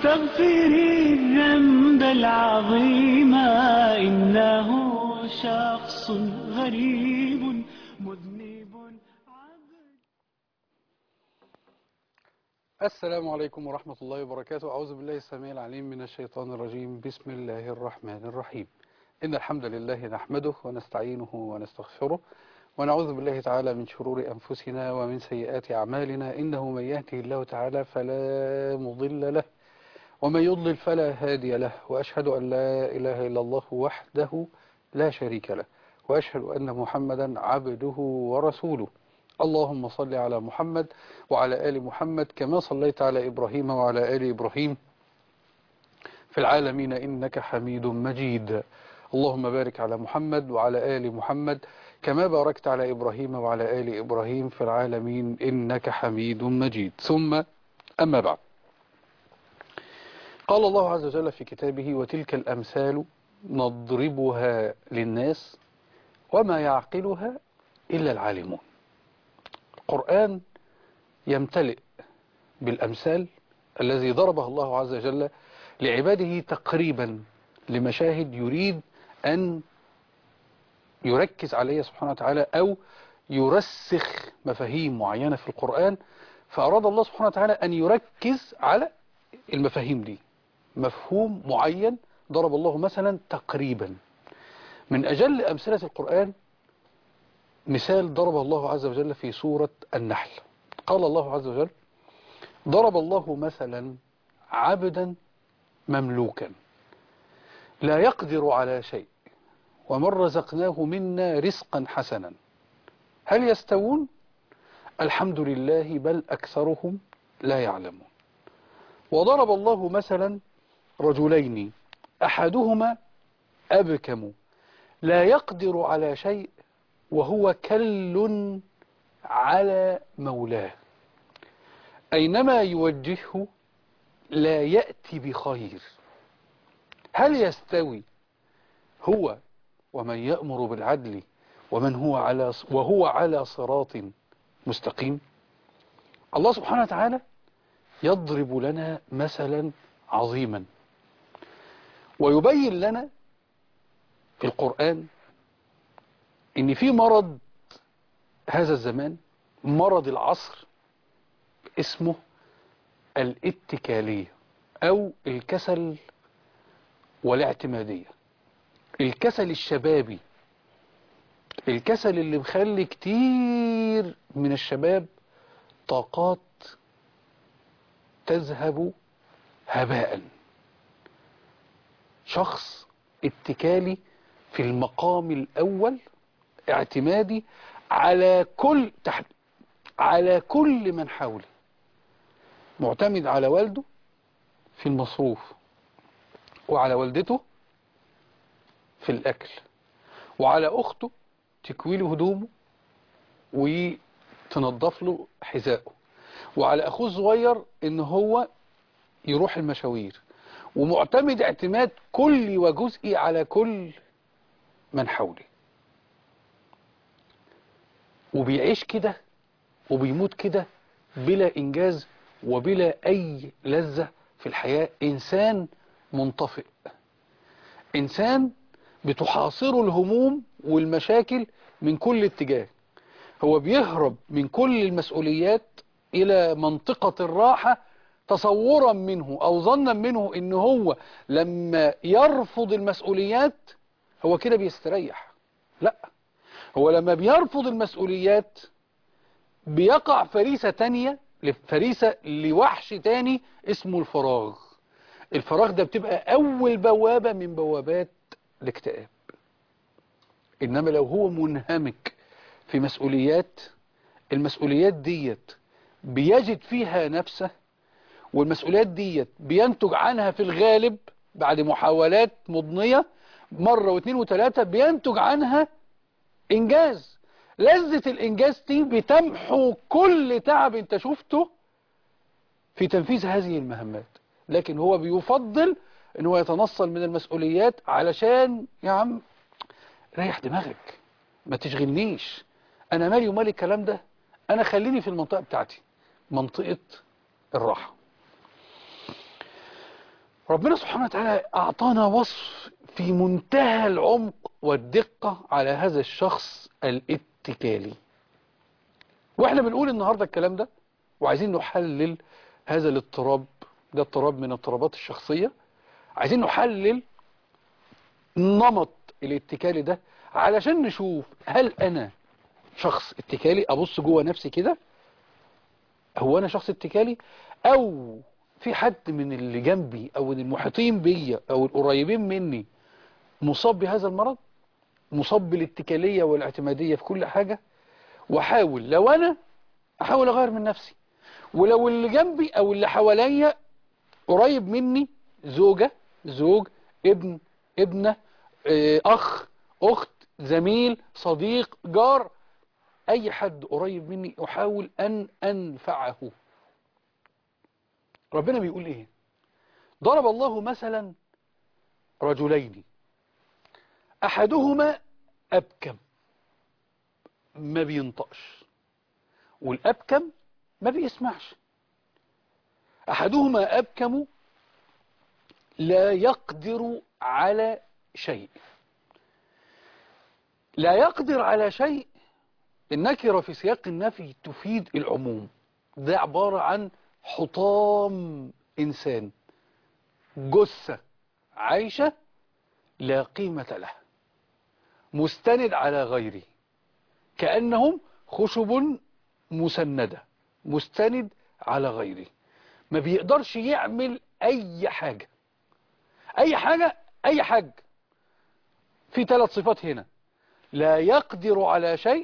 واستغفري الذنب العظيم إنه شخص غريب مذنب عبد السلام عليكم ورحمة الله وبركاته أعوذ بالله السميع العليم من الشيطان الرجيم بسم الله الرحمن الرحيم إن الحمد لله نحمده ونستعينه ونستغفره ونعوذ بالله تعالى من شرور أنفسنا ومن سيئات أعمالنا إنه من يهده الله تعالى فلا مضل له ومن يضلل فلا هادي له وأشهد أن لا إله إلا الله وحده لا شريك له وأشهد أن محمدا عبده ورسوله اللهم صل على محمد وعلى آل محمد كما صليت على إبراهيم وعلى آل إبراهيم في العالمين إنك حميد مجيد اللهم بارك على محمد وعلى آل محمد كما باركت على إبراهيم وعلى آل إبراهيم في العالمين إنك حميد مجيد ثم أما بعد قال الله عز وجل في كتابه وتلك الأمثال نضربها للناس وما يعقلها إلا العالمون القرآن يمتلئ بالأمثال الذي ضربها الله عز وجل لعباده تقريبا لمشاهد يريد أن يركز عليها سبحانه وتعالى أو يرسخ مفاهيم معينة في القرآن فأراد الله سبحانه وتعالى أن يركز على المفاهيم دي مفهوم معين ضرب الله مثلا تقريبا من أجل أمثلة القرآن مثال ضرب الله عز وجل في سورة النحل قال الله عز وجل ضرب الله مثلا عبدا مملوكا لا يقدر على شيء ومن رزقناه منا رزقا حسنا هل يستوون الحمد لله بل أكثرهم لا يعلمون وضرب الله مثلا رجلين أحدهما أبكم لا يقدر على شيء وهو كل على مولاه أينما يوجهه لا يأتي بخير هل يستوي هو ومن يأمر بالعدل ومن هو على وهو على صراط مستقيم الله سبحانه وتعالى يضرب لنا مثلا عظيما ويبين لنا في القرآن ان في مرض هذا الزمان مرض العصر اسمه الاتكالية او الكسل والاعتمادية الكسل الشبابي الكسل اللي مخلي كتير من الشباب طاقات تذهب هباء شخص اتكالي في المقام الأول اعتمادي على كل تحت على كل من حوله معتمد على والده في المصروف وعلى والدته في الأكل وعلى أخته تكوي له هدومه وتنظف له حذائه وعلى أخوه الصغير إن هو يروح المشاوير ومعتمد اعتماد كلي وجزئي على كل من حوله وبيعيش كده وبيموت كده بلا إنجاز وبلا أي لذة في الحياة إنسان منطفئ إنسان بتحاصره الهموم والمشاكل من كل اتجاه هو بيهرب من كل المسؤوليات إلى منطقة الراحة تصورا منه أو ظنا منه إن هو لما يرفض المسؤوليات هو كده بيستريح لا هو لما بيرفض المسؤوليات بيقع فريسة تانية فريسة لوحش تاني اسمه الفراغ الفراغ ده بتبقى أول بوابة من بوابات الاكتئاب إنما لو هو منهمك في مسؤوليات المسؤوليات ديت بيجد فيها نفسه والمسؤوليات ديت بينتج عنها في الغالب بعد محاولات مضنية مرة واثنين وثلاثة بينتج عنها إنجاز لذة الإنجاز دي بتمحو كل تعب انت شفته في تنفيذ هذه المهمات لكن هو بيفضل ان هو يتنصل من المسؤوليات علشان يا عم ريح دماغك ما تشغلنيش انا مالي ومال الكلام ده انا خليني في المنطقة بتاعتي منطقة الراحة ربنا سبحانه وتعالى أعطانا وصف في منتهى العمق والدقة على هذا الشخص الاتكالي واحنا بنقول النهاردة الكلام ده وعايزين نحلل هذا الاضطراب ده اضطراب من اضطرابات الشخصية عايزين نحلل نمط الاتكالي ده علشان نشوف هل انا شخص اتكالي ابص جوه نفسي كده هو انا شخص اتكالي او في حد من اللي جنبي او من المحيطين بيا او القريبين مني مصاب بهذا المرض مصاب بالاتكالية والاعتمادية في كل حاجة واحاول لو انا احاول اغير من نفسي ولو اللي جنبي او اللي حواليا قريب مني زوجة زوج ابن ابنة اه، اخ اخت زميل صديق جار اي حد قريب مني احاول ان انفعه ربنا بيقول ايه ضرب الله مثلا رجلين احدهما ابكم ما بينطقش والابكم ما بيسمعش احدهما ابكم لا يقدر على شيء لا يقدر على شيء النكرة في سياق النفي تفيد العموم ده عبارة عن حطام إنسان جثة عايشة لا قيمة له مستند على غيره كأنهم خشب مسندة مستند على غيره ما بيقدرش يعمل أي حاجة أي حاجة أي حاجة في ثلاث صفات هنا لا يقدر على شيء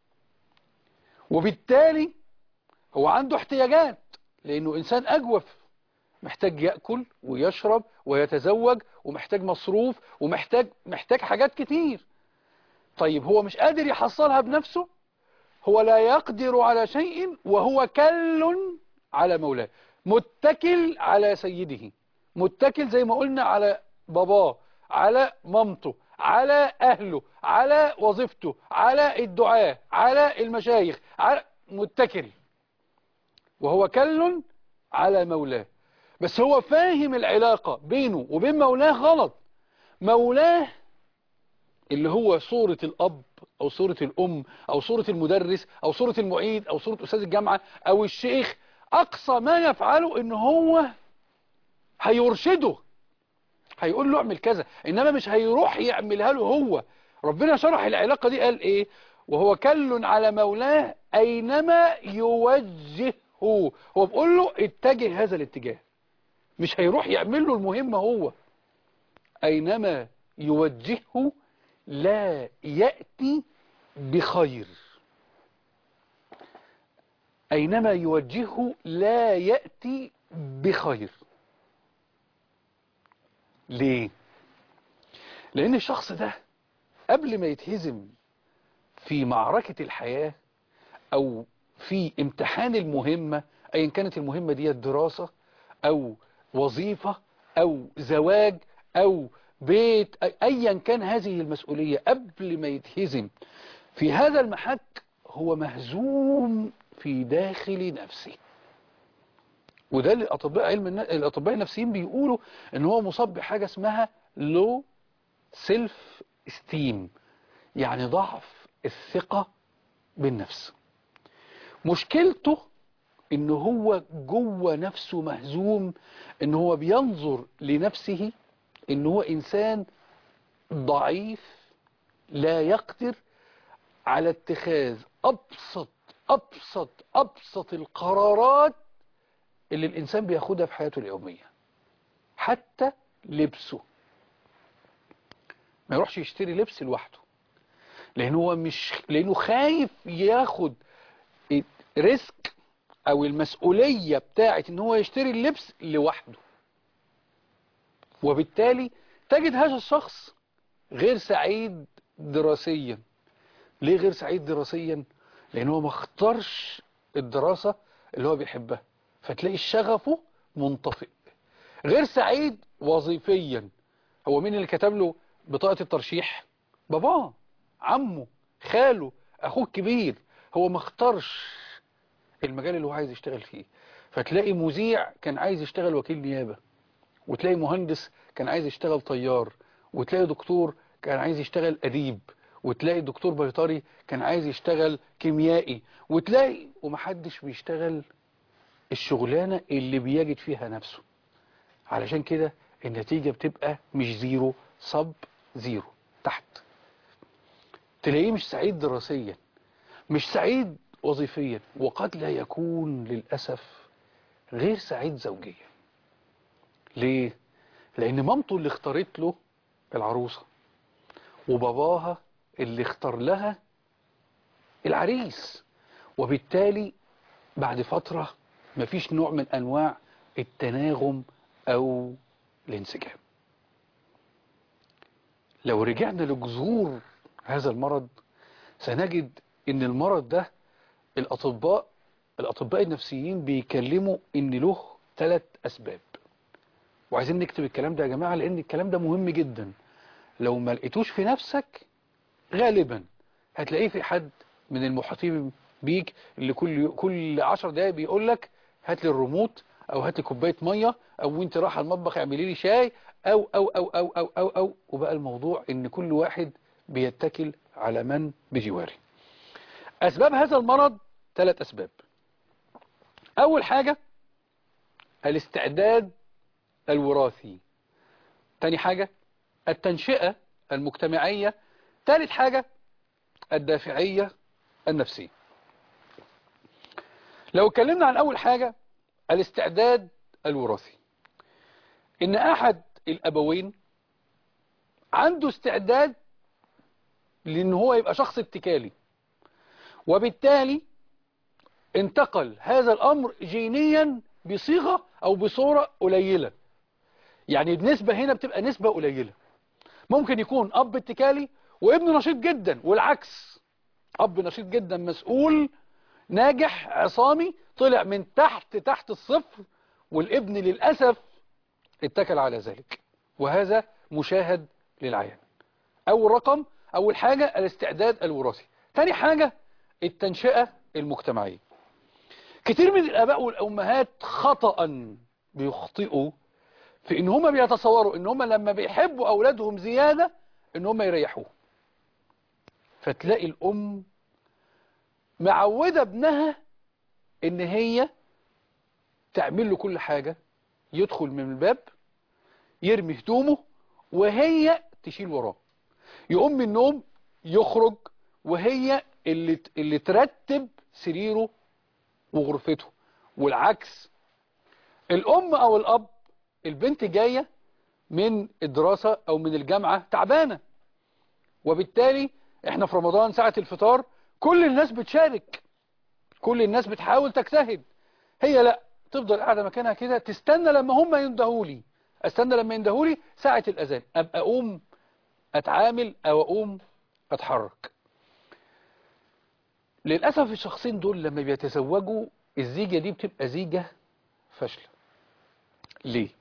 وبالتالي هو عنده احتياجات لأنه إنسان أجوف محتاج يأكل ويشرب ويتزوج ومحتاج مصروف ومحتاج محتاج حاجات كتير طيب هو مش قادر يحصلها بنفسه هو لا يقدر على شيء وهو كل على مولاه متكل على سيده متكل زي ما قلنا على باباه على مامته على أهله على وظيفته على الدعاء على المشايخ على متكل وهو كل على مولاه بس هو فاهم العلاقة بينه وبين مولاه غلط مولاه اللي هو صورة الأب أو صورة الأم أو صورة المدرس أو صورة المعيد أو صورة أستاذ الجامعة أو الشيخ أقصى ما يفعله إن هو هيرشده هيقول له اعمل كذا إنما مش هيروح يعملها له هو ربنا شرح العلاقة دي قال إيه وهو كل على مولاه أينما يوجهه هو بيقول له اتجه هذا الاتجاه مش هيروح يعمل له المهمة هو أينما يوجهه لا يأتي بخير أينما يوجهه لا يأتي بخير ليه لأن الشخص ده قبل ما يتهزم في معركة الحياة أو في امتحان المهمة أيا كانت المهمة دي دراسة أو وظيفة أو زواج أو بيت أيا كان هذه المسؤولية قبل ما يتهزم في هذا المحك هو مهزوم في داخل نفسه وده اللي أطباء علم الأطباء النفسيين بيقولوا إن هو مصاب بحاجة اسمها لو سيلف استيم يعني ضعف الثقة بالنفس مشكلته ان هو جوه نفسه مهزوم ان هو بينظر لنفسه ان هو انسان ضعيف لا يقدر على اتخاذ ابسط ابسط ابسط القرارات اللي الانسان بياخدها في حياته اليومية حتى لبسه ما يروحش يشتري لبس لوحده لان هو مش لانه خايف ياخد ريسك او المسؤولية بتاعت ان هو يشتري اللبس لوحده وبالتالي تجد هذا الشخص غير سعيد دراسيا ليه غير سعيد دراسيا لان هو ما اختارش الدراسة اللي هو بيحبها فتلاقي شغفه منطفئ غير سعيد وظيفيا هو مين اللي كتب له بطاقة الترشيح باباه عمه خاله اخوه الكبير هو ما اختارش المجال اللي هو عايز يشتغل فيه فتلاقي مذيع كان عايز يشتغل وكيل نيابة وتلاقي مهندس كان عايز يشتغل طيار وتلاقي دكتور كان عايز يشتغل أديب وتلاقي دكتور بيطري كان عايز يشتغل كيميائي وتلاقي ومحدش بيشتغل الشغلانة اللي بيجد فيها نفسه علشان كده النتيجة بتبقى مش زيرو صب زيرو تحت تلاقيه مش سعيد دراسيا مش سعيد وظيفيا وقد لا يكون للأسف غير سعيد زوجيا ليه؟ لأن مامته اللي اختارت له العروسة وباباها اللي اختار لها العريس وبالتالي بعد فترة مفيش نوع من أنواع التناغم أو الانسجام لو رجعنا لجذور هذا المرض سنجد ان المرض ده الأطباء الأطباء النفسيين بيكلموا ان له ثلاث أسباب وعايزين نكتب الكلام ده يا جماعة لأن الكلام ده مهم جدا لو ما لقيتوش في نفسك غالبا هتلاقيه في حد من المحيطين بيك اللي كل كل 10 دقايق بيقول لك هات لي الريموت او هات لي كوبايه ميه او وانت رايح المطبخ اعملي لي شاي أو أو أو أو أو أو أو وبقى الموضوع إن كل واحد بيتكل على من بجواره أسباب هذا المرض ثلاث أسباب أول حاجة الاستعداد الوراثي تاني حاجة التنشئة المجتمعية ثالث حاجة الدافعية النفسية لو اتكلمنا عن أول حاجة الاستعداد الوراثي إن أحد الأبوين عنده استعداد لأن هو يبقى شخص اتكالي وبالتالي انتقل هذا الأمر جينيا بصيغة أو بصورة قليلة يعني النسبة هنا بتبقى نسبة قليلة ممكن يكون أب اتكالي وابنه نشيط جدا والعكس أب نشيط جدا مسؤول ناجح عصامي طلع من تحت تحت الصفر والابن للأسف اتكل على ذلك وهذا مشاهد للعيان أول رقم أول حاجة الاستعداد الوراثي تاني حاجة التنشئة المجتمعية كتير من الآباء والأمهات خطأ بيخطئوا في إن هم بيتصوروا إن هم لما بيحبوا أولادهم زيادة إن هم يريحوه فتلاقي الأم معودة ابنها إن هي تعمل له كل حاجة يدخل من الباب يرمي هدومه وهي تشيل وراه يقوم من النوم يخرج وهي اللي اللي ترتب سريره وغرفته والعكس الأم أو الأب البنت جاية من الدراسة أو من الجامعة تعبانة وبالتالي احنا في رمضان ساعة الفطار كل الناس بتشارك كل الناس بتحاول تجتهد هي لا تفضل قاعدة مكانها كده تستنى لما هم يندهولي استنى لما يندهولي ساعة الأذان أبقى أقوم أتعامل أو أقوم أتحرك للأسف الشخصين دول لما بيتزوجوا الزيجة دي بتبقى زيجة فاشلة ليه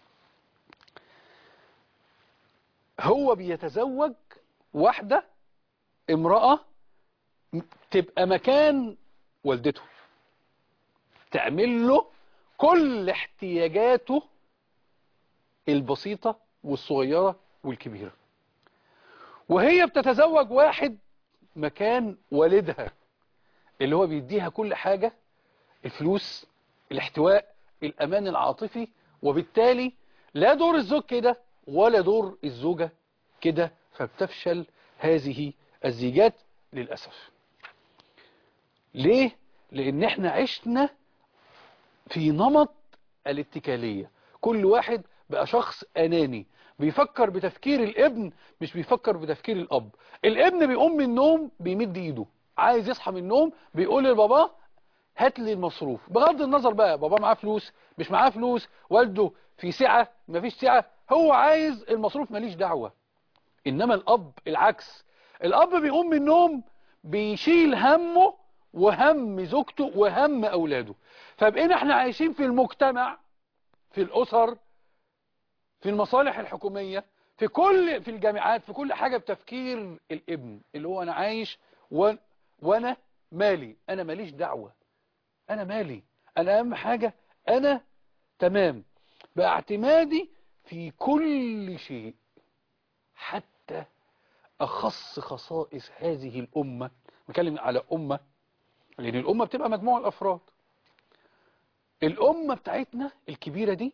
هو بيتزوج واحدة امرأة تبقى مكان والدته تعمل له كل احتياجاته البسيطة والصغيرة والكبيرة وهي بتتزوج واحد مكان والدها اللي هو بيديها كل حاجة الفلوس الاحتواء الأمان العاطفي وبالتالي لا دور الزوج كده ولا دور الزوجة كده فبتفشل هذه الزيجات للأسف ليه؟ لأن احنا عشنا في نمط الاتكالية كل واحد بقى شخص أناني بيفكر بتفكير الابن مش بيفكر بتفكير الأب الابن بيقوم من النوم بيمد ايده عايز يصحى من النوم بيقول لباباه هات لي المصروف بغض النظر بقى بابا معاه فلوس مش معاه فلوس والده في سعة مفيش سعة هو عايز المصروف ماليش دعوة إنما الأب العكس الأب بيقوم من النوم بيشيل همه وهم زوجته وهم أولاده فبقينا احنا عايشين في المجتمع في الأسر في المصالح الحكومية في كل في الجامعات في كل حاجة بتفكير الابن اللي هو أنا عايش و... وأنا مالي أنا ماليش دعوة أنا مالي أنا أهم حاجة أنا تمام بقى اعتمادي في كل شيء حتى أخص خصائص هذه الأمة نتكلم على أمة لأن الأمة بتبقى مجموعة الأفراد الأمة بتاعتنا الكبيرة دي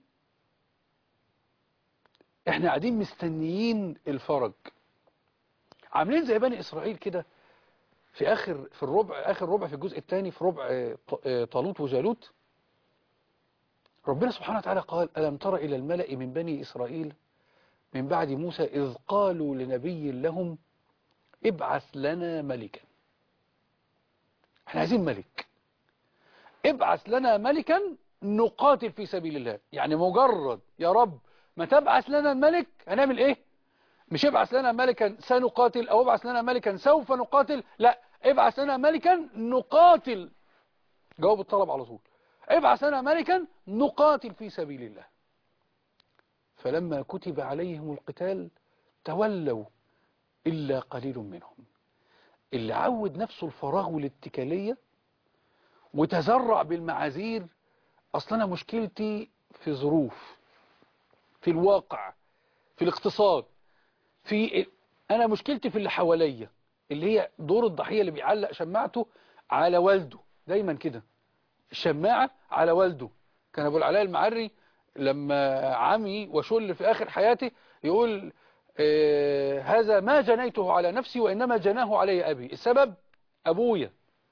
احنا قاعدين مستنيين الفرج عاملين زي بني إسرائيل كده في آخر في الربع آخر ربع في الجزء الثاني في ربع طالوت وجالوت ربنا سبحانه وتعالى قال ألم تر إلى الملأ من بني إسرائيل من بعد موسى إذ قالوا لنبي لهم ابعث لنا ملكا احنا عايزين ملك ابعث لنا ملكا نقاتل في سبيل الله يعني مجرد يا رب ما تبعث لنا الملك هنعمل ايه مش ابعث لنا ملكا سنقاتل او ابعث لنا ملكا سوف نقاتل لا ابعث لنا ملكا نقاتل جواب الطلب على طول ابعث لنا ملكا نقاتل في سبيل الله فلما كتب عليهم القتال تولوا إلا قليل منهم اللي عود نفسه الفراغ والاتكالية وتزرع بالمعاذير أصلا مشكلتي في ظروف في الواقع في الاقتصاد في أنا مشكلتي في اللي حواليا اللي هي دور الضحية اللي بيعلق شماعته على والده دايما كده الشماعة على والده كان أبو العلاء المعري لما عمي وشل في آخر حياته يقول آه هذا ما جنيته على نفسي وإنما جناه علي أبي السبب أبويا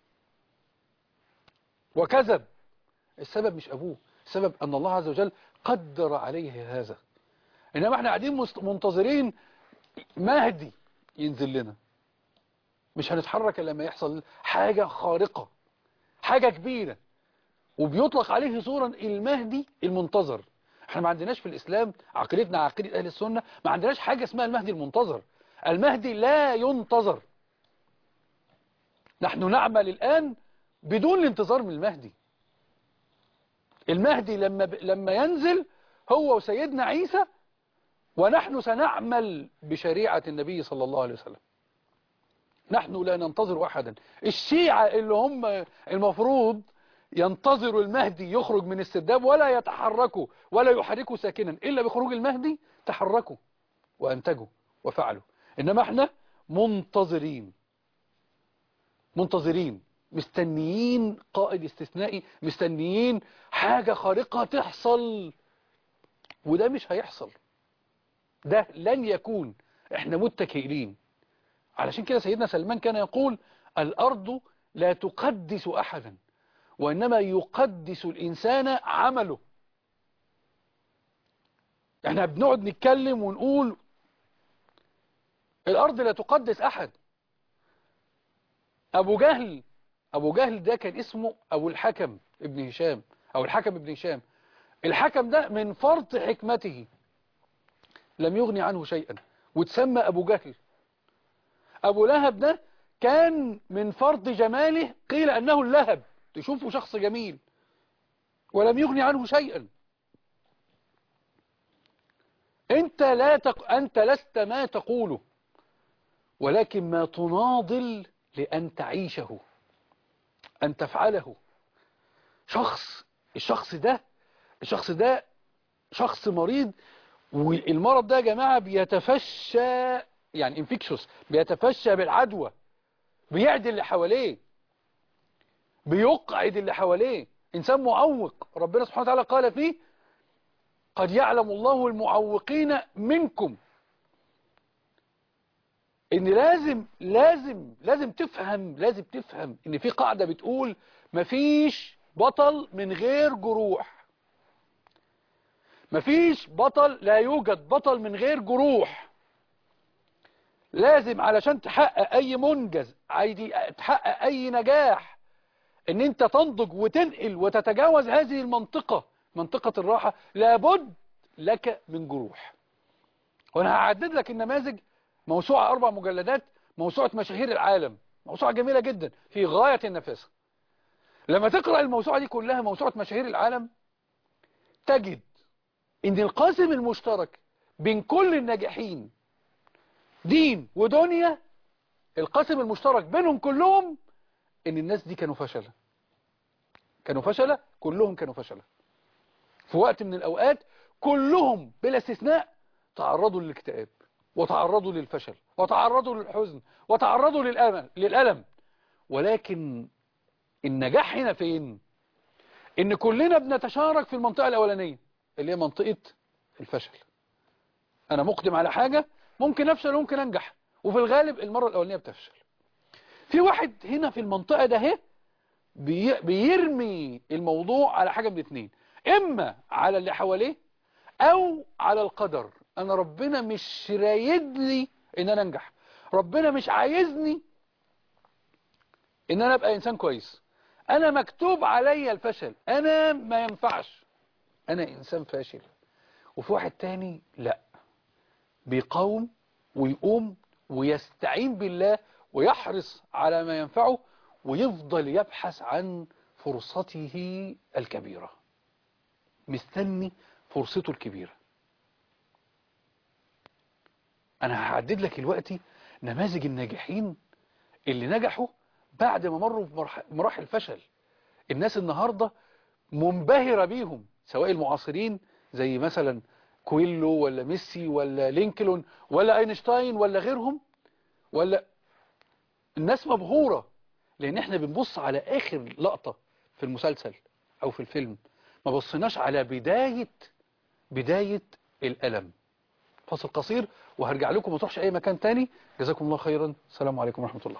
وكذب السبب مش أبوه السبب أن الله عز وجل قدر عليه هذا إنما احنا قاعدين منتظرين مهدي ينزل لنا مش هنتحرك إلا لما يحصل حاجة خارقة حاجة كبيرة وبيطلق عليه صورا المهدي المنتظر احنا ما عندناش في الإسلام عقيدتنا عقيدة أهل السنة ما عندناش حاجة اسمها المهدي المنتظر المهدي لا ينتظر نحن نعمل الآن بدون الانتظار من المهدي المهدي لما ب... لما ينزل هو وسيدنا عيسى ونحن سنعمل بشريعة النبي صلى الله عليه وسلم نحن لا ننتظر أحدا الشيعة اللي هم المفروض ينتظروا المهدي يخرج من السرداب ولا يتحركوا ولا يحركوا ساكنا إلا بخروج المهدي تحركوا وأنتجوا وفعلوا إنما احنا منتظرين منتظرين مستنيين قائد استثنائي مستنيين حاجة خارقة تحصل وده مش هيحصل ده لن يكون احنا متكئين علشان كده سيدنا سلمان كان يقول الأرض لا تقدس أحدا وإنما يقدس الإنسان عمله احنا بنقعد نتكلم ونقول الأرض لا تقدس أحد أبو جهل أبو جهل ده كان اسمه أبو الحكم ابن هشام أو الحكم ابن هشام الحكم ده من فرط حكمته لم يغني عنه شيئا وتسمى أبو جهل أبو لهب ده كان من فرط جماله قيل أنه اللهب تشوفه شخص جميل ولم يغني عنه شيئا أنت, لا تق... أنت لست ما تقوله ولكن ما تناضل لأن تعيشه أن تفعله شخص الشخص ده الشخص ده شخص مريض والمرض ده يا جماعة بيتفشى يعني انفكشوس بيتفشى بالعدوى بيعدي اللي حواليه بيقعد اللي حواليه إنسان معوق ربنا سبحانه وتعالى قال فيه قد يعلم الله المعوقين منكم ان لازم لازم لازم تفهم لازم تفهم ان في قاعدة بتقول مفيش بطل من غير جروح مفيش بطل لا يوجد بطل من غير جروح لازم علشان تحقق اي منجز عايز تحقق اي نجاح ان انت تنضج وتنقل وتتجاوز هذه المنطقة منطقة الراحة لابد لك من جروح وانا هعدد لك النماذج موسوعة أربع مجلدات موسوعة مشاهير العالم موسوعة جميلة جدا في غاية النفاسة لما تقرأ الموسوعة دي كلها موسوعة مشاهير العالم تجد ان القاسم المشترك بين كل الناجحين دين ودنيا القاسم المشترك بينهم كلهم ان الناس دي كانوا فشلة كانوا فشلة كلهم كانوا فشلة في وقت من الأوقات كلهم بلا استثناء تعرضوا للاكتئاب وتعرضوا للفشل وتعرضوا للحزن وتعرضوا للألم, للألم ولكن النجاح هنا فين ان كلنا بنتشارك في المنطقة الاولانية اللي هي منطقة الفشل انا مقدم على حاجة ممكن افشل وممكن انجح وفي الغالب المرة الاولانية بتفشل في واحد هنا في المنطقة ده اهي بي- بيرمي الموضوع على حاجة من اتنين اما على اللي حواليه او على القدر انا ربنا مش رايد لي ان انا انجح ربنا مش عايزني ان انا ابقى انسان كويس انا مكتوب عليا الفشل انا ما ينفعش انا انسان فاشل وفي واحد تاني لا بيقاوم ويقوم ويستعين بالله ويحرص على ما ينفعه ويفضل يبحث عن فرصته الكبيرة مستني فرصته الكبيرة انا هعدد لك دلوقتي نماذج الناجحين اللي نجحوا بعد ما مروا بمرح- مراحل فشل الناس النهاردة منبهرة بيهم سواء المعاصرين زي مثلا كويلو ولا ميسي ولا لينكولن ولا اينشتاين ولا غيرهم ولا الناس مبهورة لان احنا بنبص على اخر لقطة في المسلسل او في الفيلم ما بصيناش على بداية بداية الألم فاصل قصير وهرجع لكم ما تروحش اي مكان تاني جزاكم الله خيرا السلام عليكم ورحمة الله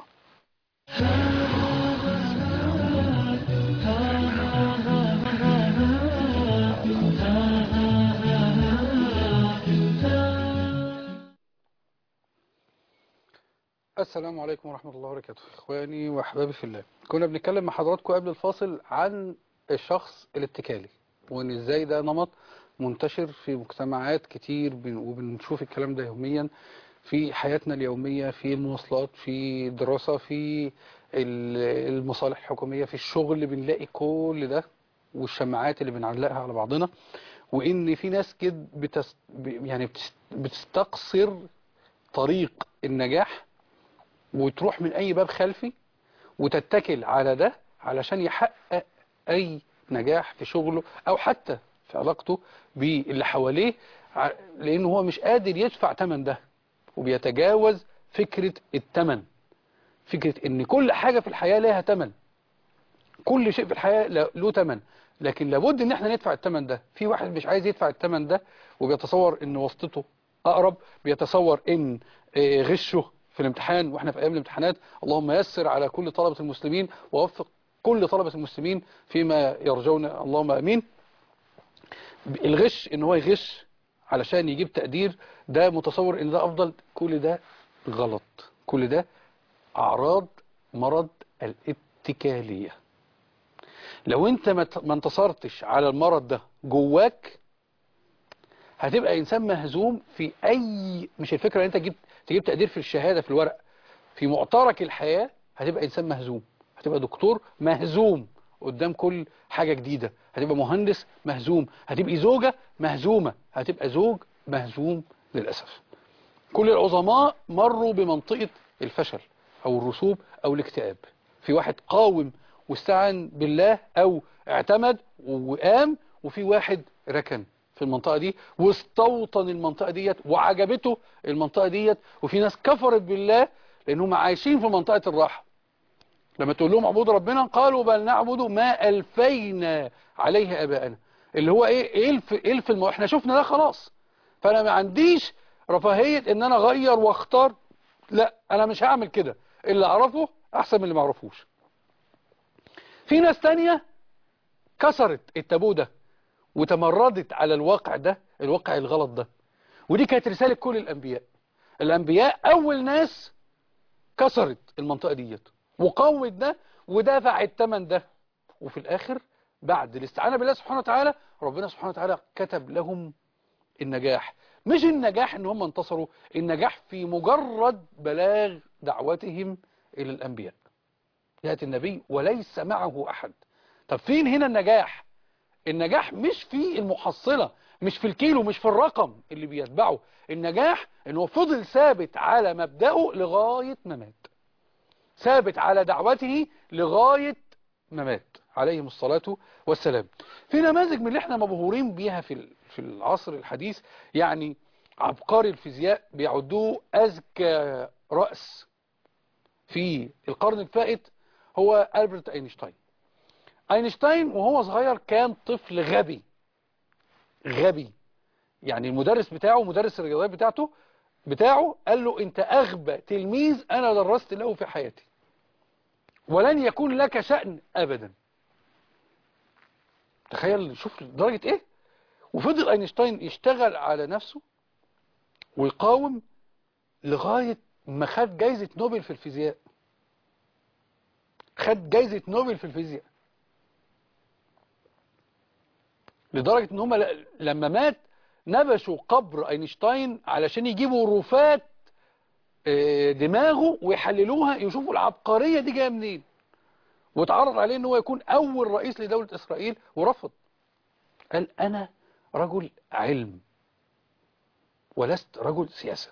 السلام عليكم ورحمة الله وبركاته إخواني وأحبابي في الله كنا بنتكلم مع حضراتكم قبل الفاصل عن الشخص الاتكالي وإن إزاي ده نمط منتشر في مجتمعات كتير بن- وبنشوف الكلام ده يوميا في حياتنا اليومية في المواصلات في دراسة في ال- المصالح الحكومية في الشغل بنلاقي كل ده والشماعات اللي بنعلقها على بعضنا وإن في ناس كده بتس ب- يعني بتس- بتستقصر طريق النجاح وتروح من أي باب خلفي وتتكل على ده علشان يحقق أي نجاح في شغله أو حتى في علاقته باللي حواليه ع- لأنه هو مش قادر يدفع تمن ده وبيتجاوز فكرة التمن فكرة ان كل حاجة في الحياة لها تمن كل شيء في الحياة ل- له تمن لكن لابد ان احنا ندفع التمن ده في واحد مش عايز يدفع التمن ده وبيتصور ان واسطته اقرب بيتصور ان آه، غشه في الامتحان واحنا في ايام الامتحانات اللهم يسر على كل طلبة المسلمين ووفق كل طلبة المسلمين فيما يرجون اللهم امين الغش ان هو يغش علشان يجيب تقدير ده متصور ان ده افضل كل ده غلط كل ده اعراض مرض الاتكالية لو انت ما ت- ما انتصرتش على المرض ده جواك هتبقى انسان مهزوم في اي مش الفكرة ان انت تجيب تجيب تقدير في الشهادة في الورق في معترك الحياة هتبقى انسان مهزوم هتبقى دكتور مهزوم قدام كل حاجة جديدة هتبقى مهندس مهزوم هتبقى زوجة مهزومة هتبقى زوج مهزوم للأسف كل العظماء مروا بمنطقة الفشل أو الرسوب أو الاكتئاب في واحد قاوم واستعان بالله أو اعتمد وقام وفي واحد ركن في المنطقة دي واستوطن المنطقة ديت وعجبته المنطقة ديت وفي ناس كفرت بالله لأنهم عايشين في منطقة الراحة لما تقول لهم اعبدوا ربنا قالوا بل نعبد ما ألفينا عليه أباءنا اللي هو إيه إيه الف إيه الفيلم إحنا شفنا ده خلاص فأنا ما عنديش رفاهية إن أنا أغير وأختار لا أنا مش هعمل كده اللي أعرفه أحسن من اللي ما أعرفوش في ناس تانية كسرت التابو ده وتمردت على الواقع ده الواقع الغلط ده ودي كانت رسالة كل الأنبياء الأنبياء أول ناس كسرت المنطقة ديت وقوت ده ودفع الثمن ده وفي الآخر بعد الاستعانة بالله سبحانه وتعالى ربنا سبحانه وتعالى كتب لهم النجاح مش النجاح ان هم انتصروا النجاح في مجرد بلاغ دعوتهم إلى الأنبياء يأتي النبي وليس معه أحد طب فين هنا النجاح النجاح مش في المحصلة مش في الكيلو مش في الرقم اللي بيتبعه النجاح انه فضل ثابت على مبدأه لغاية ما مات ثابت على دعوته لغاية ما مات عليهم الصلاة والسلام في نماذج من اللي احنا مبهورين بيها في ال- في العصر الحديث يعني عبقري الفيزياء بيعدوه أذكى رأس في القرن الفائت هو ألبرت أينشتاين أينشتاين وهو صغير كان طفل غبي غبي يعني المدرس بتاعه مدرس الرياضيات بتاعته بتاعه قال له انت اغبى تلميذ انا درست له في حياتي ولن يكون لك شأن ابدا تخيل شوف درجة ايه وفضل اينشتاين يشتغل على نفسه ويقاوم لغاية ما خد جايزة نوبل في الفيزياء خد جايزة نوبل في الفيزياء لدرجة ان هم ل- لما مات نبشوا قبر اينشتاين علشان يجيبوا رفات آه، دماغه ويحللوها يشوفوا العبقرية دي جايه منين واتعرض عليه ان هو يكون اول رئيس لدولة اسرائيل ورفض قال انا رجل علم ولست رجل سياسة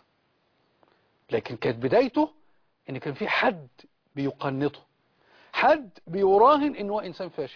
لكن كانت بدايته ان كان في حد بيقنطه حد بيراهن ان هو انسان فاشل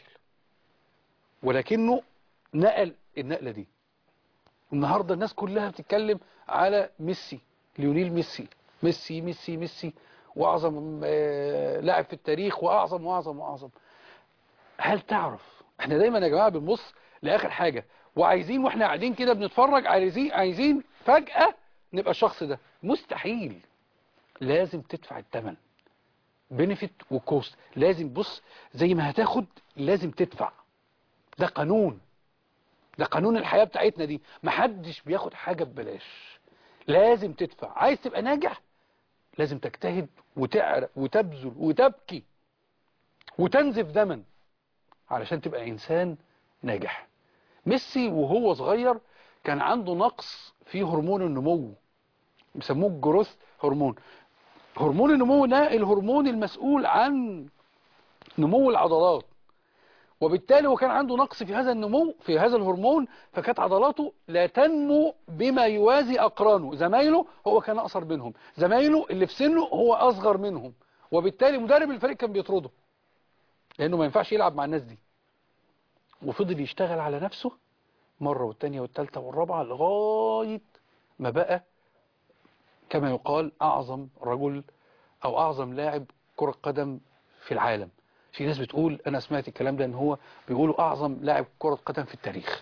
ولكنه نقل النقلة دي النهاردة الناس كلها بتتكلم على ميسي ليونيل ميسي ميسي ميسي ميسي واعظم آه، لاعب في التاريخ واعظم واعظم واعظم هل تعرف احنا دايما يا جماعة بنبص لاخر حاجة وعايزين واحنا قاعدين كده بنتفرج عايزين عايزين فجأة نبقى الشخص ده مستحيل لازم تدفع الثمن بنفيت وكوست لازم بص زي ما هتاخد لازم تدفع ده قانون ده قانون الحياة بتاعتنا دي محدش بياخد حاجة ببلاش لازم تدفع عايز تبقى ناجح لازم تجتهد وتعرق وتبذل وتبكي وتنزف دما علشان تبقى إنسان ناجح ميسي وهو صغير كان عنده نقص في هرمون النمو بيسموه الجروث هرمون هرمون النمو ده الهرمون المسؤول عن نمو العضلات وبالتالي هو كان عنده نقص في هذا النمو في هذا الهرمون فكانت عضلاته لا تنمو بما يوازي أقرانه زمايله هو كان أقصر منهم زمايله اللي في سنه هو أصغر منهم وبالتالي مدرب الفريق كان بيطرده لأنه ما ينفعش يلعب مع الناس دي وفضل يشتغل على نفسه مرة والتانية والتالتة والرابعة لغاية ما بقى كما يقال أعظم رجل أو أعظم لاعب كرة قدم في العالم في ناس بتقول أنا سمعت الكلام ده إن هو بيقولوا أعظم لاعب كرة قدم في التاريخ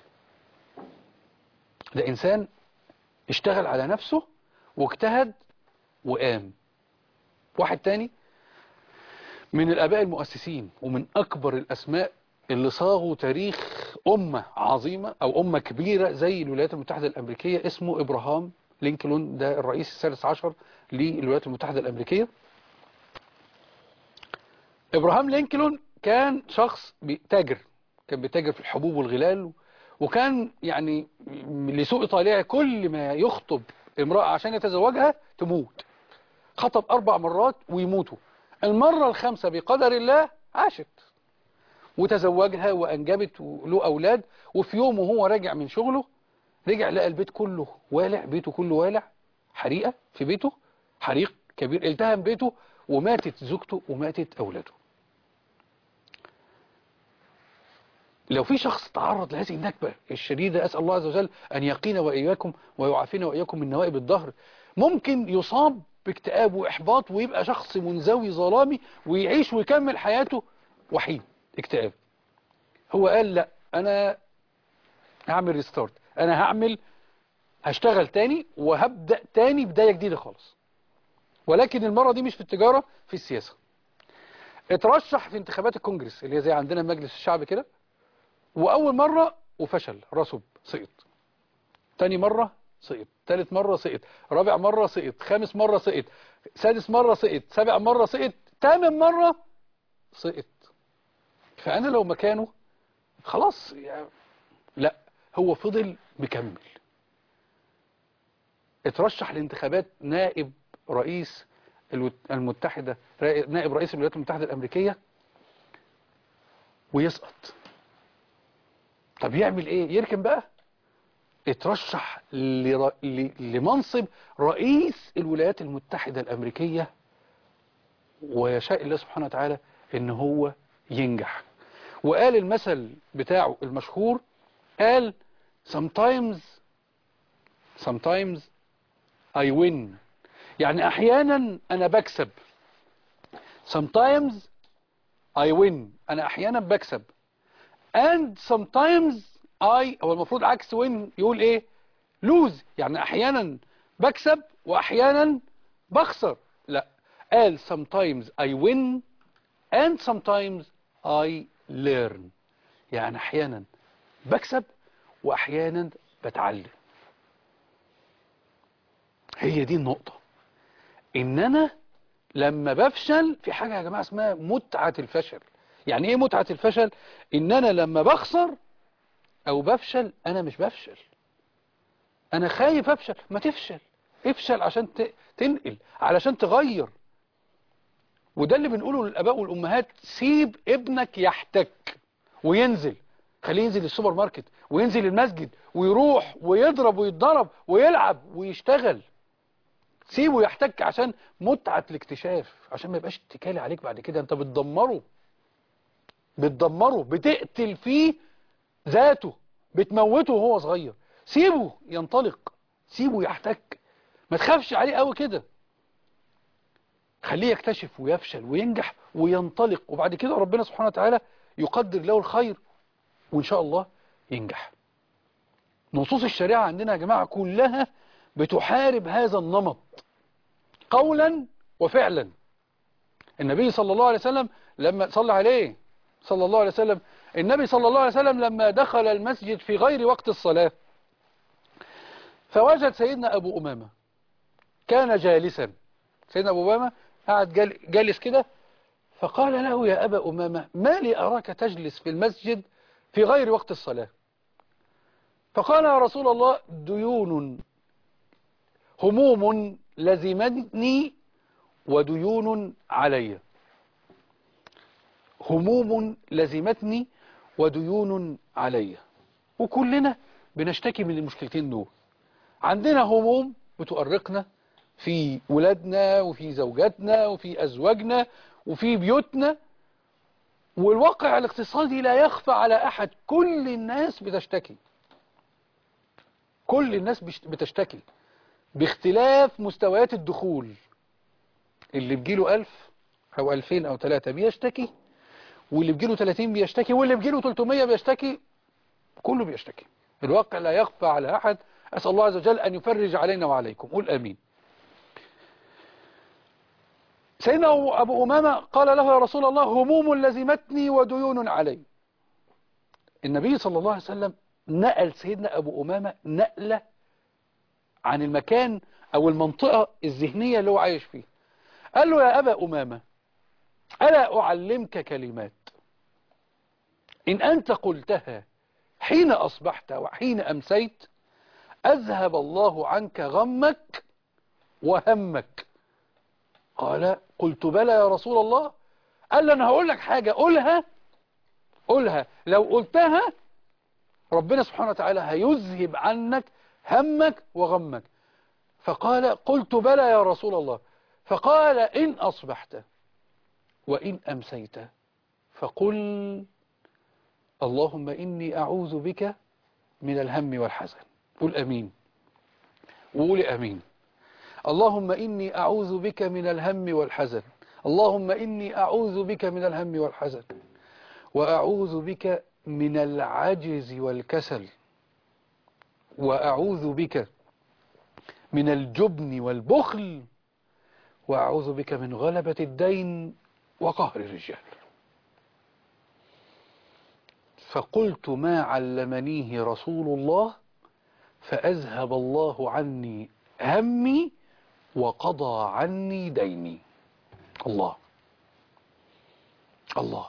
ده إنسان اشتغل على نفسه واجتهد وقام واحد تاني من الآباء المؤسسين ومن أكبر الأسماء اللي صاغوا تاريخ أمة عظيمة أو أمة كبيرة زي الولايات المتحدة الأمريكية اسمه إبراهام لينكولن ده الرئيس السادس عشر للولايات المتحدة الأمريكية إبراهام لينكولن كان شخص بي- تاجر كان بيتاجر في الحبوب والغلال وكان يعني لسوء طالعه كل ما يخطب امرأة عشان يتزوجها تموت خطب أربع مرات ويموتوا المرة الخامسة بقدر الله عاشت وتزوجها وأنجبت له أولاد وفي يوم وهو راجع من شغله رجع لقى البيت كله والع بيته كله والع حريقة في بيته حريق كبير التهم بيته وماتت زوجته وماتت أولاده لو في شخص تعرض لهذه النكبة الشديدة أسأل الله عز وجل أن يقينا وإياكم ويعافينا وإياكم من نوائب الظهر ممكن يصاب باكتئاب وإحباط ويبقى شخص منزوي ظلامي ويعيش ويكمل حياته وحيد اكتئاب هو قال لا أنا هعمل ريستارت أنا هعمل هشتغل تاني وهبدأ تاني بداية جديدة خالص ولكن المرة دي مش في التجارة في السياسة اترشح في انتخابات الكونجرس اللي هي زي عندنا مجلس الشعب كده وأول مرة وفشل رسب سقط تاني مرة سقط تالت مرة سقط رابع مرة سقط خامس مرة سقط سادس مرة سقط سابع مرة سقط تامن مرة سقط فأنا لو مكانه خلاص يعني لا هو فضل مكمل اترشح لانتخابات نائب رئيس الوت- المتحدة نائب رئيس الولايات المتحدة الأمريكية ويسقط طب يعمل ايه يركن بقى اترشح لر... ل... لمنصب رئيس الولايات المتحدة الأمريكية ويشاء الله سبحانه وتعالى ان هو ينجح وقال المثل بتاعه المشهور قال sometimes sometimes I win يعني احيانا انا بكسب sometimes I win انا احيانا بكسب and sometimes I هو المفروض عكس win يقول ايه lose يعني احيانا بكسب واحيانا بخسر لا قال sometimes I win and sometimes I learn يعني احيانا بكسب واحيانا بتعلم هي دي النقطة ان انا لما بفشل في حاجة يا جماعة اسمها متعة الفشل يعني ايه متعة الفشل ان انا لما بخسر او بفشل انا مش بفشل انا خايف افشل ما تفشل افشل عشان ت- تنقل علشان تغير وده اللي بنقوله للاباء والامهات سيب ابنك يحتك وينزل خليه ينزل السوبر ماركت وينزل المسجد ويروح ويضرب ويتضرب ويلعب ويشتغل سيبه يحتك عشان متعة الاكتشاف عشان ما يبقاش اتكالي عليك بعد كده انت بتدمره بتدمره بتقتل فيه ذاته بتموته وهو صغير سيبه ينطلق سيبه يحتك ما تخافش عليه قوي كده خليه يكتشف ويفشل وينجح وينطلق وبعد كده ربنا سبحانه وتعالى يقدر له الخير وإن شاء الله ينجح نصوص الشريعة عندنا يا جماعة كلها بتحارب هذا النمط قولا وفعلا النبي صلى الله عليه وسلم لما صلى عليه صلى الله عليه وسلم النبي صلى الله عليه وسلم لما دخل المسجد في غير وقت الصلاة فوجد سيدنا أبو أمامة كان جالسا سيدنا أبو أمامة قاعد جال- جالس كده فقال له يا أبا أمامة ما لي أراك تجلس في المسجد في غير وقت الصلاة فقال يا رسول الله ديون هموم لزمتني وديون علي هموم لزمتني وديون علي وكلنا بنشتكي من المشكلتين دول عندنا هموم بتؤرقنا في ولادنا وفي زوجاتنا وفي أزواجنا وفي بيوتنا والواقع الاقتصادي لا يخفى على أحد كل الناس بتشتكي كل الناس بش- بتشتكي باختلاف مستويات الدخول اللي بيجيله ألف أو ألفين أو ثلاثة بيشتكي واللي بيجيله 30 بيشتكي واللي بيجيله 300 بيشتكي كله بيشتكي الواقع لا يخفى على أحد أسأل الله عز وجل أن يفرج علينا وعليكم قول أمين سيدنا أبو- أبو أمامة قال له يا رسول الله هموم لزمتني وديون علي النبي صلى الله عليه وسلم نقل سيدنا أبو أمامة نقلة عن المكان أو المنطقة الذهنية اللي هو عايش فيه قال له يا أبا أمامة ألا أعلمك كلمات إن أنت قلتها حين أصبحت وحين أمسيت أذهب الله عنك غمك وهمك قال قلت بلى يا رسول الله قال لي أنا هقول لك حاجة قولها قولها لو قلتها ربنا سبحانه وتعالى هيذهب عنك همك وغمك فقال قلت بلى يا رسول الله فقال إن أصبحت وإن أمسيت فقل اللهم إني أعوذ بك من الهم والحزن قل أمين وقول أمين اللهم إني أعوذ بك من الهم والحزن اللهم إني أعوذ بك من الهم والحزن وأعوذ بك من العجز والكسل وأعوذ بك من الجبن والبخل وأعوذ بك من غلبة الدين وقهر الرجال فقلت ما علمنيه رسول الله فأذهب الله عني همي وقضى عني ديني الله الله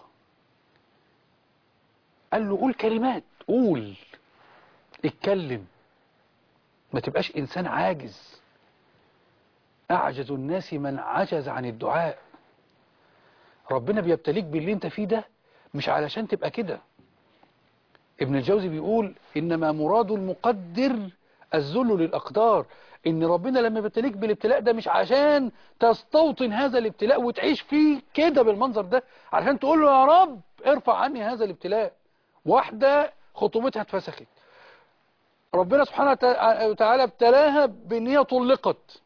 قال له قول كلمات قول اتكلم ما تبقاش إنسان عاجز أعجز الناس من عجز عن الدعاء ربنا بيبتليك باللي انت فيه ده مش علشان تبقى كده ابن الجوزي بيقول إنما مراد المقدر الذل للأقدار إن ربنا لما بيبتليك بالابتلاء ده مش عشان تستوطن هذا الابتلاء وتعيش فيه كده بالمنظر ده علشان تقول له يا رب ارفع عني هذا الابتلاء واحدة خطوبتها اتفسخت ربنا سبحانه وتع- وتعالى ابتلاها بان هي طلقت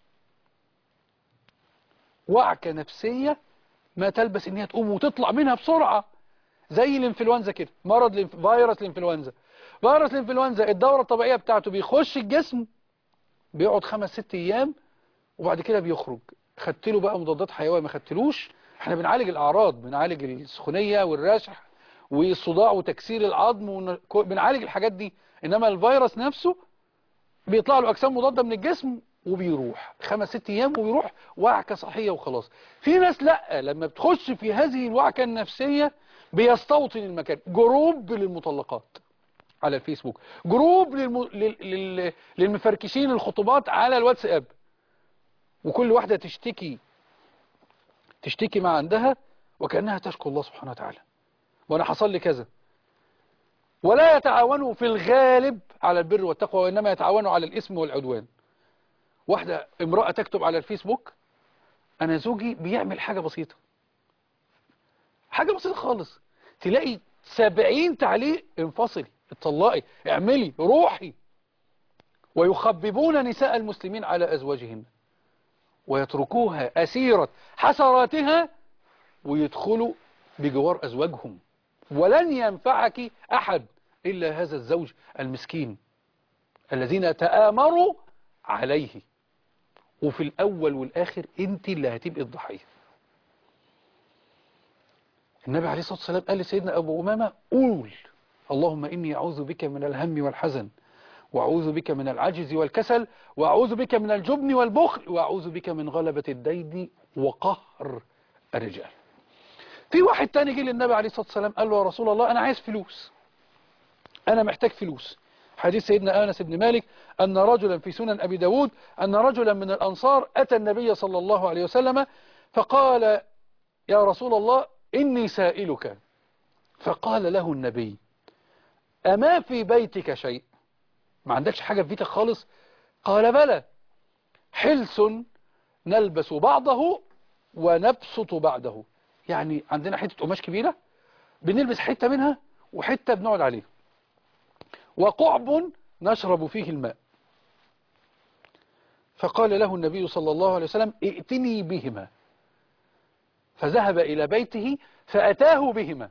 وعكة نفسية ما تلبس ان هي تقوم وتطلع منها بسرعة زي الانفلونزا كده مرض الانف... فيروس الانفلونزا فيروس الانفلونزا الدورة الطبيعية بتاعته بيخش الجسم بيقعد خمس ست ايام وبعد كده بيخرج خدت له بقى مضادات حيوية ما خدتلوش احنا بنعالج الاعراض بنعالج السخونية والرشح والصداع وتكسير العظم ون... كو- بنعالج الحاجات دي انما الفيروس نفسه بيطلع له اجسام مضادة من الجسم وبيروح خمس ست ايام وبيروح وعكة صحية وخلاص في ناس لا لما بتخش في هذه الوعكة النفسية بيستوطن المكان جروب للمطلقات على الفيسبوك جروب للم... لل... لل... للمفركشين الخطوبات على الواتساب وكل واحدة تشتكي تشتكي ما عندها وكأنها تشكو الله سبحانه وتعالى وانا حصل لي كذا ولا يتعاونوا في الغالب على البر والتقوى وإنما يتعاونوا على الإثم والعدوان واحدة امرأة تكتب على الفيسبوك أنا زوجي بيعمل حاجة بسيطة حاجة بسيطة خالص تلاقي سبعين تعليق انفصلي اتطلقي اعملي روحي ويخببون نساء المسلمين على أزواجهن ويتركوها أسيرة حسراتها ويدخلوا بجوار أزواجهم ولن ينفعك أحد إلا هذا الزوج المسكين الذين تآمروا عليه وفي الأول والآخر أنت اللي هتبقي الضحية النبي عليه الصلاة والسلام قال لسيدنا أبو أمامة قول اللهم إني أعوذ بك من الهم والحزن وأعوذ بك من العجز والكسل وأعوذ بك من الجبن والبخل وأعوذ بك من غلبة الدين وقهر الرجال في واحد تاني جه للنبي عليه الصلاة والسلام قال له يا رسول الله أنا عايز فلوس أنا محتاج فلوس حديث سيدنا آنس بن مالك أن رجلا في سنن أبي داود أن رجلا من الأنصار أتى النبي صلى الله عليه وسلم فقال يا رسول الله إني سائلك فقال له النبي أما في بيتك شيء ما عندكش حاجة في بيتك خالص قال بلى حلس نلبس بعضه ونبسط بعده يعني عندنا حتة قماش كبيرة بنلبس حتة منها وحتة بنقعد عليها وقعب نشرب فيه الماء فقال له النبي صلى الله عليه وسلم ائتني بهما فذهب إلى بيته فأتاه بهما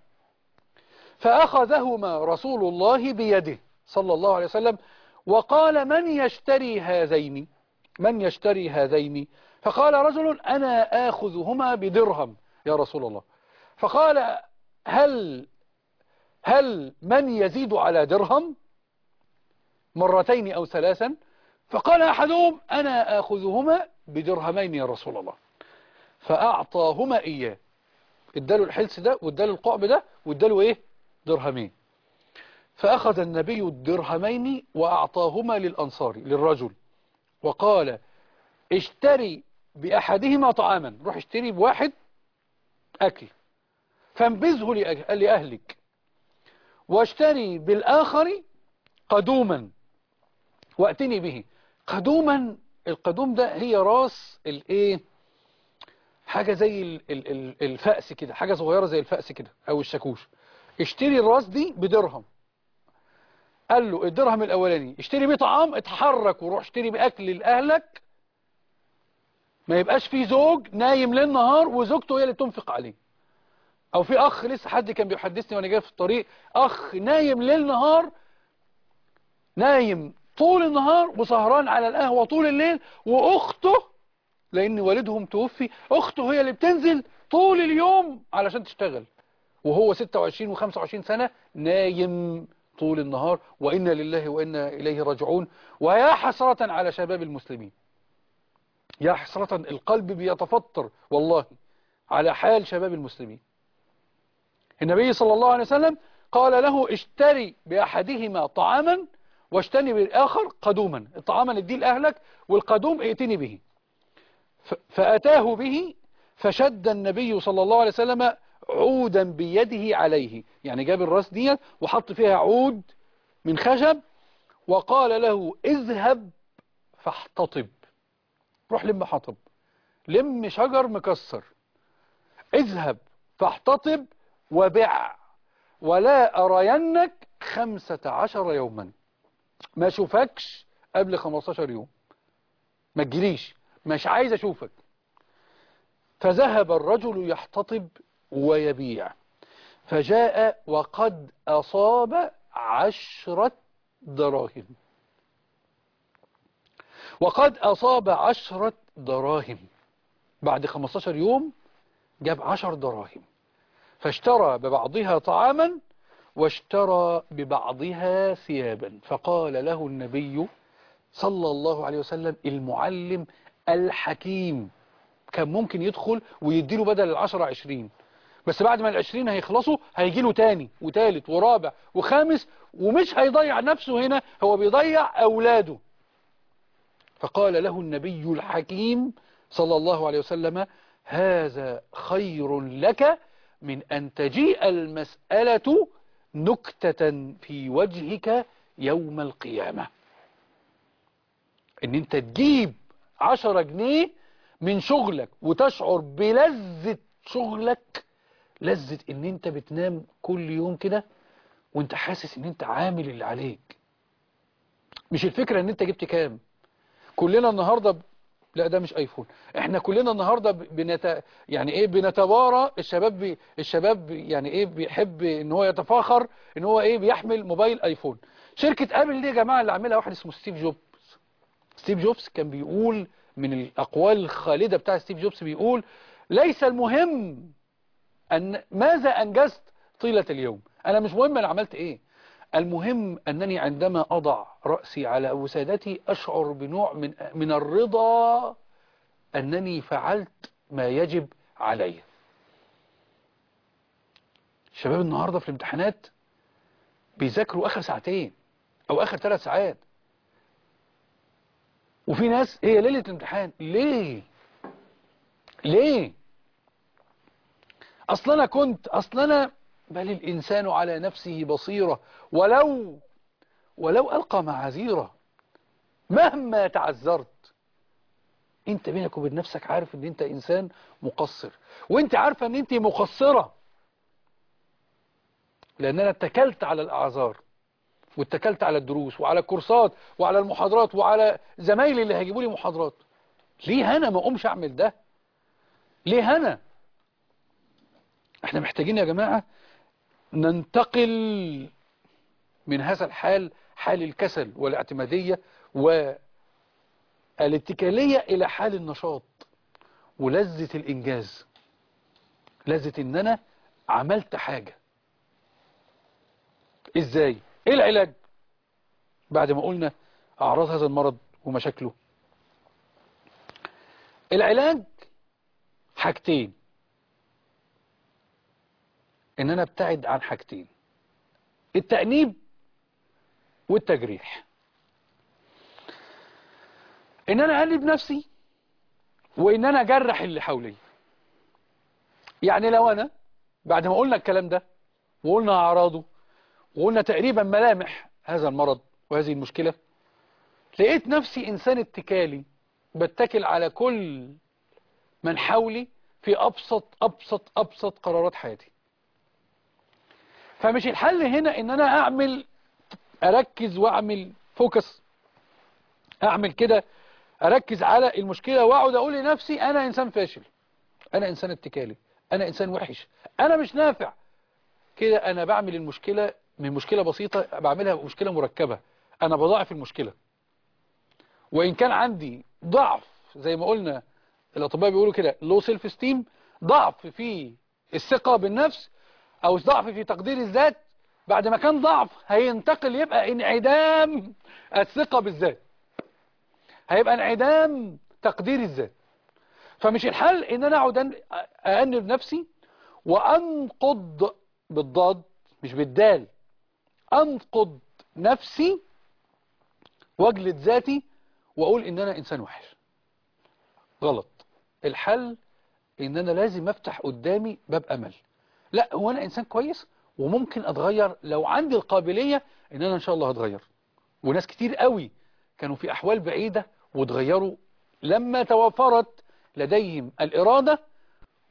فأخذهما رسول الله بيده صلى الله عليه وسلم وقال من يشتري هذين من يشتري هذين فقال رجل أنا آخذهما بدرهم يا رسول الله فقال هل هل من يزيد على درهم مرتين أو ثلاثا فقال أحدهم أنا آخذهما بدرهمين يا رسول الله فأعطاهما إياه اداله الحلس ده واداله القعب ده واداله إيه درهمين فأخذ النبي الدرهمين وأعطاهما للأنصار للرجل وقال اشتري بأحدهما طعاما روح اشتري بواحد أكل فانبذه لأج- لأهلك واشتري بالآخر قدوما واتني به قدوما القدوم ده هي راس الايه حاجة زي ال- ال- ال- الفأس كده حاجة صغيرة زي الفأس كده او الشاكوش اشتري الراس دي بدرهم قال له الدرهم الاولاني اشتري بيه طعام اتحرك وروح اشتري بيه اكل لاهلك ما يبقاش في زوج نايم ليل نهار وزوجته هي اللي تنفق عليه او في اخ لسه حد كان بيحدثني وانا جاي في الطريق اخ نايم ليل نهار نايم طول النهار وسهران على القهوة طول الليل واخته لان والدهم توفي اخته هي اللي بتنزل طول اليوم علشان تشتغل وهو 26 و25 سنة نايم طول النهار وإنا لله وإنا إليه راجعون ويا حسرة على شباب المسلمين يا حسرة القلب بيتفطر والله على حال شباب المسلمين النبي صلى الله عليه وسلم قال له اشتري بأحدهما طعاما واشتري بالآخر قدوما الطعاما اديه لأهلك والقدوم ائتني به ف- فأتاه به فشد النبي صلى الله عليه وسلم عودا بيده عليه يعني جاب الراس ديت وحط فيها عود من خشب وقال له اذهب فاحتطب روح لم حطب لم شجر مكسر اذهب فاحتطب وبع ولا أرينك خمسة عشر يوما ما اشوفكش قبل 15 يوم ما تجريش مش عايز اشوفك فذهب الرجل يحتطب ويبيع فجاء وقد أصاب عشرة دراهم وقد أصاب عشرة دراهم بعد 15 يوم جاب عشر دراهم فاشترى ببعضها طعاما واشترى ببعضها ثيابا فقال له النبي صلى الله عليه وسلم المعلم الحكيم كان ممكن يدخل ويديله بدل العشرة عشرين بس بعد ما العشرين هيخلصوا هيجي له تاني وتالت ورابع وخامس ومش هيضيع نفسه هنا هو بيضيع أولاده فقال له النبي الحكيم صلى الله عليه وسلم هذا خير لك من أن تجيء المسألة نكتة في وجهك يوم القيامة ان انت تجيب عشرة جنيه من شغلك وتشعر بلذة شغلك لذة ان انت بتنام كل يوم كده وانت حاسس ان انت عامل اللي عليك مش الفكرة ان انت جبت كام كلنا النهاردة ب... لا ده مش ايفون احنا كلنا النهاردة ب- بنت... يعني ايه بنتبارى الشباب بي... الشباب بي... يعني ايه بيحب ان هو يتفاخر ان هو ايه بيحمل موبايل ايفون شركة ابل دي يا جماعة اللي عاملها واحد اسمه ستيف جوبز ستيف جوبز كان بيقول من الأقوال الخالدة بتاع ستيف جوبز بيقول ليس المهم أن ماذا أنجزت طيلة اليوم أنا مش مهم أنا عملت إيه المهم أنني عندما أضع رأسي على وسادتي أشعر بنوع من, من الرضا أنني فعلت ما يجب علي شباب النهاردة في الامتحانات بيذاكروا آخر ساعتين أو آخر ثلاث ساعات وفي ناس هي ليلة الامتحان ليه ليه اصل انا كنت اصل انا بل الانسان على نفسه بصيرة ولو ولو القى معاذيره مهما تعذرت انت بينك وبين نفسك عارف ان انت انسان مقصر وانت عارفة ان انت مقصرة لان انا اتكلت على الاعذار واتكلت على الدروس وعلى الكورسات وعلى المحاضرات وعلى زمايلي اللي هيجيبوا لي محاضرات ليه انا ما اقومش اعمل ده ليه انا احنا محتاجين يا جماعة ننتقل من هذا الحال حال الكسل والاعتمادية والاتكالية الى حال النشاط ولذة الانجاز لذة ان انا عملت حاجة ازاي ايه العلاج بعد ما قلنا اعراض هذا المرض ومشاكله العلاج حاجتين ان انا ابتعد عن حاجتين التأنيب والتجريح ان انا أأنب نفسي وان انا اجرح اللي حواليا يعني لو انا بعد ما قلنا الكلام ده وقلنا اعراضه وقلنا تقريبا ملامح هذا المرض وهذه المشكلة لقيت نفسي إنسان اتكالي بتكل على كل من حولي في أبسط أبسط أبسط قرارات حياتي فمش الحل هنا إن أنا أعمل أركز وأعمل فوكس أعمل كده أركز على المشكلة وأقعد أقول لنفسي أنا إنسان فاشل أنا إنسان اتكالي أنا إنسان وحش أنا مش نافع كده أنا بعمل المشكلة من مشكلة بسيطة بعملها مشكلة مركبة أنا بضاعف المشكلة وإن كان عندي ضعف زي ما قلنا الأطباء بيقولوا كده لو سيلف استيم ضعف في الثقة بالنفس أو ضعف في تقدير الذات بعد ما كان ضعف هينتقل يبقى انعدام الثقة بالذات هيبقى انعدام تقدير الذات فمش الحل ان انا اقعد أأنب نفسي وأنقض بالضاد مش بالدال أنقض نفسي واجلد ذاتي وأقول إن أنا إنسان وحش غلط الحل إن أنا لازم أفتح قدامي باب أمل لا هو أنا إنسان كويس وممكن أتغير لو عندي القابلية إن أنا إن شاء الله هتغير وناس كتير قوي كانوا في أحوال بعيدة وتغيروا لما توفرت لديهم الإرادة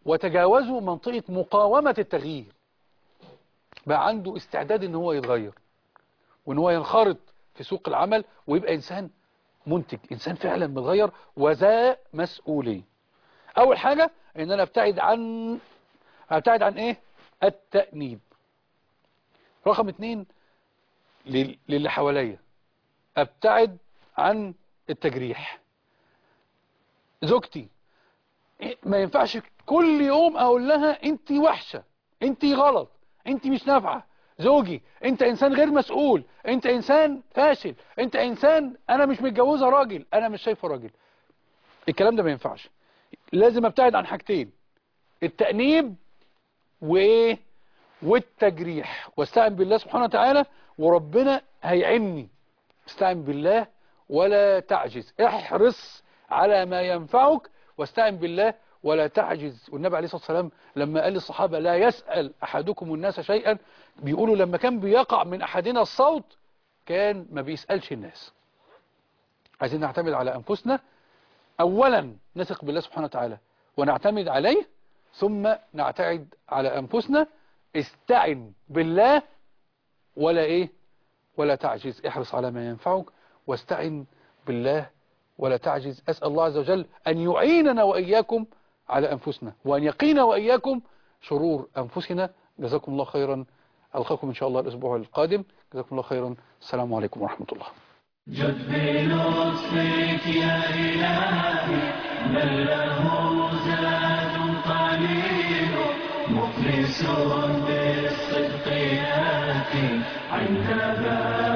وتجاوزوا منطقة مقاومة التغيير بقى عنده استعداد ان هو يتغير وان هو ينخرط في سوق العمل ويبقى انسان منتج انسان فعلا متغير وذا مسؤولية اول حاجة ان انا ابتعد عن ابتعد عن ايه التأنيب رقم اتنين لل- للي حواليا ابتعد عن التجريح زوجتي إيه، ما ينفعش كل يوم اقول لها انت وحشة انت غلط انت مش نافعة زوجي انت انسان غير مسؤول انت انسان فاشل انت انسان انا مش متجوزة راجل انا مش شايفه راجل الكلام ده ما ينفعش لازم ابتعد عن حاجتين التأنيب وايه والتجريح واستعن بالله سبحانه وتعالى وربنا هيعني استعن بالله ولا تعجز احرص على ما ينفعك واستعن بالله ولا تعجز والنبي عليه الصلاة والسلام لما قال للصحابة لا يسأل أحدكم الناس شيئا بيقولوا لما كان بيقع من أحدنا الصوت كان ما بيسألش الناس عايزين نعتمد على أنفسنا أولا نثق بالله سبحانه وتعالى ونعتمد عليه ثم نعتمد على أنفسنا استعن بالله ولا إيه ولا تعجز احرص على ما ينفعك واستعن بالله ولا تعجز أسأل الله عز وجل أن يعيننا وإياكم على أنفسنا وأن يقينا وإياكم شرور أنفسنا جزاكم الله خيرا ألقاكم إن شاء الله الأسبوع القادم جزاكم الله خيرا السلام عليكم ورحمة الله جد بلطفك يا إلهي بل له زاد قليل مخلص بالصدق ياتي عند باب